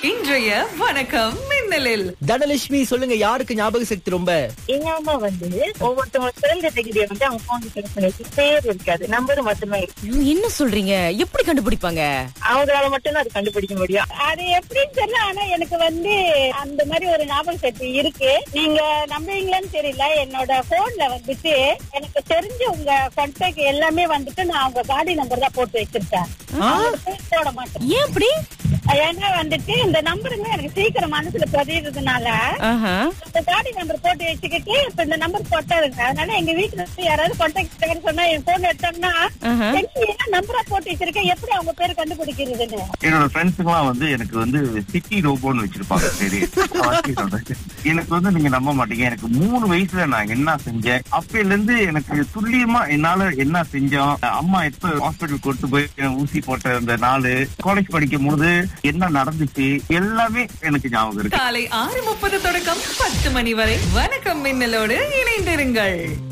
இன்றைய வணக்கம் மின்னலில் தனலட்சுமி சொல்லுங்க யாருக்கு ஞாபக சக்தி ரொம்ப எங்க அம்மா வந்து ஒவ்வொருத்தவங்க பிறந்த தேதியை வந்து அவங்க போன் செக் பண்ணி வச்சு பேர் இருக்காது நம்பர் மட்டுமே இருக்கு ஐயோ, என்ன சொல்றீங்க எப்படி கண்டுபிடிப்பாங்க அவங்களால மட்டும்தான் அது கண்டுபிடிக்க முடியும் அது எப்படின்னு தெரியல ஆனா எனக்கு வந்து அந்த மாதிரி ஒரு ஞாபக சக்தி இருக்கு நீங்க நம்புவீங்களான்னு தெரியல என்னோட போன்ல வந்துட்டு எனக்கு தெரிஞ்ச உங்க கான்டாக்ட் எல்லாமே வந்துட்டு நான் அவங்க காடி நம்பர் தான் போட்டு வச்சிருக்கேன் அவங்க பேர் போட மாட்டேன் ஏன் அப்படி ஏன்னா வந்துட்டு இந்த நம்பருங்க எனக்கு சீக்கிரம் மனசுல பதியறதுனால ஆஹா. இந்த காடி நம்பர் போட்டு வச்சுக்கிட்டு இப்ப இந்த நம்பர் போட்டாருங்க அதனால எங்க வீட்டுல இருந்து யாராவது கான்டாக்ட் சொன்னா என் போன் எடுத்தோம்னா ஆஹா. என்ன நம்பரா போட்டு வச்சிருக்கேன் எப்படி அவங்க பேர் கண்டுபிடிக்கிறதுன்னு என்னோட ஃப்ரெண்ட்ஸுங்களாம் வந்து எனக்கு வந்து சிட்டி ரோபோன்னு வச்சிருப்பாங்க சரி வாசி சொல்றேன். எனக்கு வந்து நீங்க நம்ப மாட்டீங்க எனக்கு மூணு வயசுல நான் என்ன செஞ்சேன் அப்பையில இருந்து எனக்கு துல்லியமா என்னால என்ன செஞ்சோம் அம்மா எப்ப ஹாஸ்பிட்டல் கொண்டு போய் ஊசி போட்ட அந்த நாள் காலேஜ் படிக்கும் போது என்ன நடந்துச்சு எல்லாமே எனக்கு ஞாபகம் இருக்கு காலை ஆறு முப்பது தொடக்கம் பத்து மணி வரை வணக்கம் மின்னலோடு இணைந்திருங்கள்